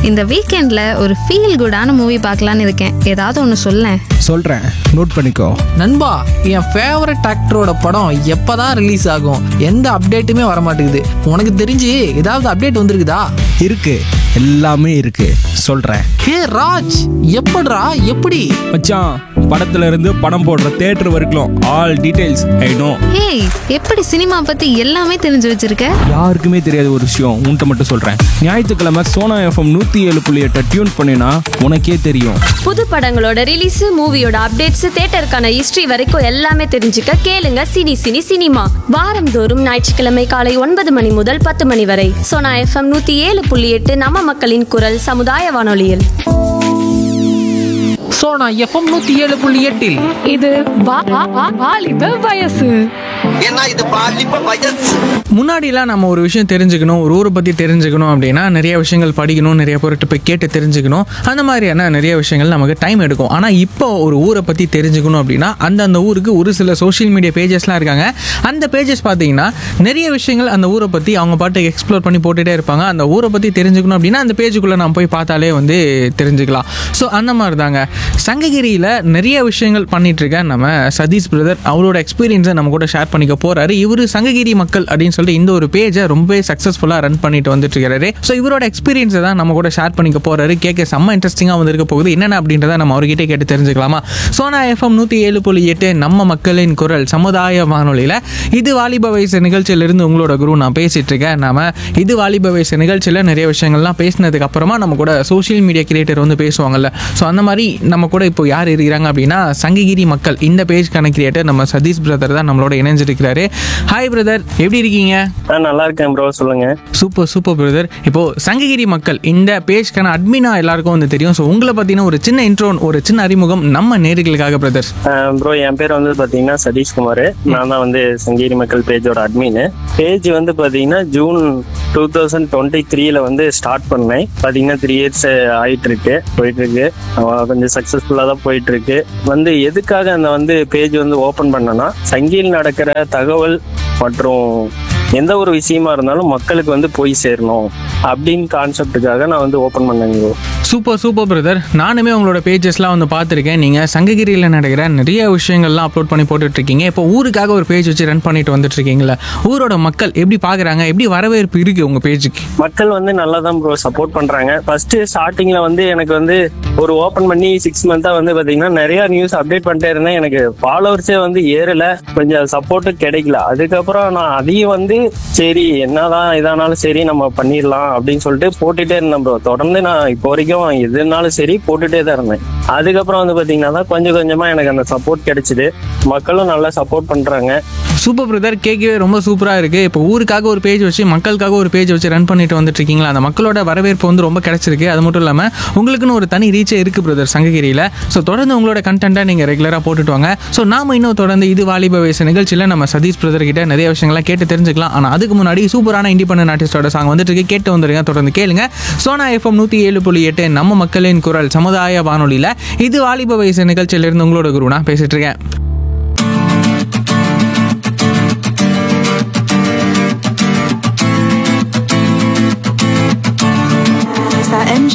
இந்த வீக்கெண்ட்ல ஒரு ஃபீல் குடான மூவி பார்க்கலான்னு இருக்கேன் ஏதாவது ஒன்று சொல்லேன் சொல்கிறேன் நோட் பண்ணிக்கோ நண்பா என் ஃபேவரட் ஆக்டரோட படம் எப்பதான் ரிலீஸ் ஆகும் எந்த அப்டேட்டுமே வர மாட்டேங்குது உனக்கு தெரிஞ்சு ஏதாவது அப்டேட் வந்திருக்குதா இருக்கு எல்லாமே இருக்கு சொல்கிறேன் ஹே ராஜ் எப்படிடா எப்படி மச்சான் படத்துல இருந்து படம் போடுற தேட்டர் வரைக்கும் ஆல் டீடைல்ஸ் ஐ நோ ஏய் எப்படி சினிமா பத்தி எல்லாமே தெரிஞ்சு வச்சிருக்க யாருக்குமே தெரியாத ஒரு விஷயம் உன்கிட்ட மட்டும் சொல்கிறேன் ஞாயிற்றுக்கிழமை சோனா எஃப்எம் நூற்றி ஏழு புள்ளி எட்டை டியூன் பண்ணினா உனக்கே தெரியும் புது படங்களோட ரிலீஸ் மூவியோட அப்டேட்ஸ் தியேட்டருக்கான ஹிஸ்டரி வரைக்கும் எல்லாமே தெரிஞ்சுக்க கேளுங்க சினி சினி சினிமா வாரந்தோறும் ஞாயிற்றுக்கிழமை காலை ஒன்பது மணி முதல் பத்து மணி வரை சோனா எஃப்எம் நூத்தி ஏழு புள்ளி எட்டு நம்ம மக்களின் குரல் சமுதாய வானொலியில் ஸோ நான் எஃப்எம் நூற்றி ஏழு புள்ளி எட்டில் இது வா- வா- வா- வாலிப வயசு ஏன்னா இது பாலிப்ப வயசு முன்னாடிலாம் நம்ம ஒரு விஷயம் தெரிஞ்சுக்கணும் ஒரு ஊரை பற்றி தெரிஞ்சுக்கணும் அப்படின்னா நிறைய விஷயங்கள் படிக்கணும் நிறைய பேர்கிட்ட போய் கேட்டு தெரிஞ்சுக்கணும் அந்த மாதிரியான நிறைய விஷயங்கள் நமக்கு டைம் எடுக்கும் ஆனால் இப்போ ஒரு ஊரை பற்றி தெரிஞ்சுக்கணும் அப்படின்னா அந்த அந்த ஊருக்கு ஒரு சில சோஷியல் மீடியா பேஜஸ்லாம் இருக்காங்க அந்த பேஜஸ் பார்த்தீங்கன்னா நிறைய விஷயங்கள் அந்த ஊரை பற்றி அவங்க பாட்டுக்கு எக்ஸ்ப்ளோர் பண்ணி போட்டுகிட்டே இருப்பாங்க அந்த ஊரை பற்றி தெரிஞ்சுக்கணும் அப்படின்னா அந்த பேஜுக்குள்ளே நம்ம போய் பார்த்தாலே வந்து தெரிஞ்சுக்கலாம் ஸோ அந்த மாதிரி தாங்க சங்ககிரியில் நிறைய விஷயங்கள் பண்ணிட்டு இருக்க நம்ம சதீஷ் பிரதர் அவரோட எக்ஸ்பீரியன்ஸை நம்ம கூட ஷேர் பண்ணிக்க போறாரு இவர் சங்ககிரி மக்கள் அப்படின்னு சொல்லிட்டு இந்த ஒரு பேஜை ரொம்பவே சக்ஸஸ்ஃபுல்லாக ரன் பண்ணிட்டு வந்துட்டு இருக்காரு ஸோ இவரோட எக்ஸ்பீரியன்ஸை தான் நம்ம கூட ஷேர் பண்ணிக்க போறாரு கேட்க செம்ம இன்ட்ரெஸ்டிங்காக வந்து இருக்க போகுது என்னென்ன அப்படின்றத நம்ம அவர்கிட்ட கேட்டு தெரிஞ்சுக்கலாமா சோனா எஃப்எம் நூற்றி ஏழு புள்ளி எட்டு நம்ம மக்களின் குரல் சமுதாய வானொலியில் இது வாலிப வயசு நிகழ்ச்சியிலிருந்து உங்களோட குரு நான் பேசிட்டு இருக்கேன் நாம இது வாலிப வயசு நிகழ்ச்சியில் நிறைய விஷயங்கள்லாம் பேசினதுக்கு அப்புறமா நம்ம கூட சோஷியல் மீடியா கிரியேட்டர் வந்து பேசுவாங்கல்ல ஸோ அந்த மாதிரி நம்ம கூட இப்போ யார் இருக்கிறாங்க அப்படின்னா சங்ககிரி மக்கள் இந்த பேஜ்க்கான கிரியேட்டர் நம்ம சதீஷ் பிரதர் தான் நம்மளோட இணைஞ்சிருக்கிறாரு ஹாய் பிரதர் எப்படி இருக்கீங்க ஆ நல்லா இருக்கேன் ப்ரோ சொல்லுங்க சூப்பர் சூப்பர் பிரதர் இப்போ சங்ககிரி மக்கள் இந்த பேஜ்க்கான அட்மினா எல்லாருக்கும் வந்து தெரியும் ஸோ உங்களை பற்றின ஒரு சின்ன இன்ட்ரோ ஒரு சின்ன அறிமுகம் நம்ம நேர்களுக்காக பிரதர் ப்ரோ என் பேர் வந்து பாத்தீங்கன்னா சதீஷ்குமார் நான் தான் வந்து சங்கீரி மக்கள் பேஜோட அட்மின் பேஜ் வந்து பாத்தீங்கன்னா ஜூன் டூ தௌசண்ட் டுவெண்ட்டி த்ரீல வந்து ஸ்டார்ட் பண்ணேன் பாத்தீங்கன்னா த்ரீ இயர்ஸ் ஆயிட்டு இருக்கு போயிட்டு இருக்கு அஹ் கொஞ்சம் சக்சஸ்ஃபுல்லா தான் போயிட்டு இருக்கு வந்து எதுக்காக அந்த வந்து பேஜ் வந்து ஓபன் பண்ணனா சங்கியில் நடக்கிற தகவல் மற்றும் எந்த ஒரு விஷயமா இருந்தாலும் மக்களுக்கு வந்து போய் சேரணும் அப்படின்னு கான்செப்டுக்காக நான் வந்து ஓபன் பண்ணேங்க bro. சூப்பர் சூப்பர் பிரதர் நானுமே உங்களோட பேஜஸ்லாம் வந்து பார்த்துருக்கேன் நீங்கள் சங்ககிரியில் நடக்கிற நிறைய விஷயங்கள்லாம் அப்லோட் பண்ணி போட்டுட்டு இருக்கீங்க இப்போ ஊருக்காக ஒரு பேஜ் வச்சு ரன் பண்ணிட்டு வந்துட்டு இருக்கீங்களா ஊரோட மக்கள் எப்படி பார்க்குறாங்க எப்படி வரவேற்பு இருக்கு உங்கள் பேஜுக்கு மக்கள் வந்து நல்லா தான் ப்ரோ சப்போர்ட் பண்றாங்க ஃபர்ஸ்ட் ஸ்டார்டிங்ல வந்து எனக்கு வந்து ஒரு ஓபன் பண்ணி சிக்ஸ் மந்தா வந்து பாத்தீங்கன்னா நிறைய நியூஸ் அப்டேட் பண்ணிட்டே இருந்தேன் எனக்கு ஃபாலோவர்ஸே வந்து ஏறல கொஞ்சம் சப்போர்ட்டும் கிடைக்கல அதுக்கப்புறம் நான் அதையும் வந்து சரி என்னதான் இதானாலும் சரி நம்ம பண்ணிடலாம் அப்படின்னு சொல்லிட்டு போட்டுட்டே இருந்தேன் ப்ரோ தொடர்ந்து நான் இப்போ வரைக்கும் எதுனாலும் சரி போட்டுட்டே தான் இருந்தேன் அதுக்கப்புறம் வந்து பாத்தீங்கன்னா தான் கொஞ்சம் கொஞ்சமா எனக்கு அந்த சப்போர்ட் கிடைச்சிது மக்களும் நல்லா சப்போர்ட் பண்றாங்க சூப்பர் பிரதர் கேட்கவே ரொம்ப சூப்பராக இருக்குது இப்போ ஊருக்காக ஒரு பேஜ் வச்சு மக்களுக்காக ஒரு பேஜ் வச்சு ரன் பண்ணிட்டு வந்துட்டு இருக்கீங்களா அந்த மக்களோட வரவேற்பு வந்து ரொம்ப கிடைச்சிருக்கு அது மட்டும் இல்லாமல் உங்களுக்குன்னு ஒரு தனி ரீச்சே இருக்குது பிரதர் சங்ககிரியில் ஸோ தொடர்ந்து உங்களோட கண்டென்ட்டை நீங்கள் ரெகுலராக போட்டுட்டு வாங்க ஸோ நாம இன்னும் தொடர்ந்து இது வாலிப வயசு நிகழ்ச்சியில் நம்ம சதீஷ் பிரதர் கிட்ட நிறைய விஷயங்கள்லாம் கேட்டு தெரிஞ்சுக்கலாம் ஆனால் அதுக்கு முன்னாடி சூப்பரான இண்டிபெண்டன்ட் ஆர்டிஸ்டோட சாங் வந்துட்டு இருக்கு கேட்டு வந்துருங்க தொடர்ந்து கேளுங்க சோனா எஃப்எம் நூற்றி ஏழு புள்ளி எட்டு நம்ம மக்களின் குரல் சமுதாய வானொலியில் இது வாலிப வயசு நிகழ்ச்சியிலிருந்து உங்களோட குரு நான் பேசிட்டு இருக்கேன்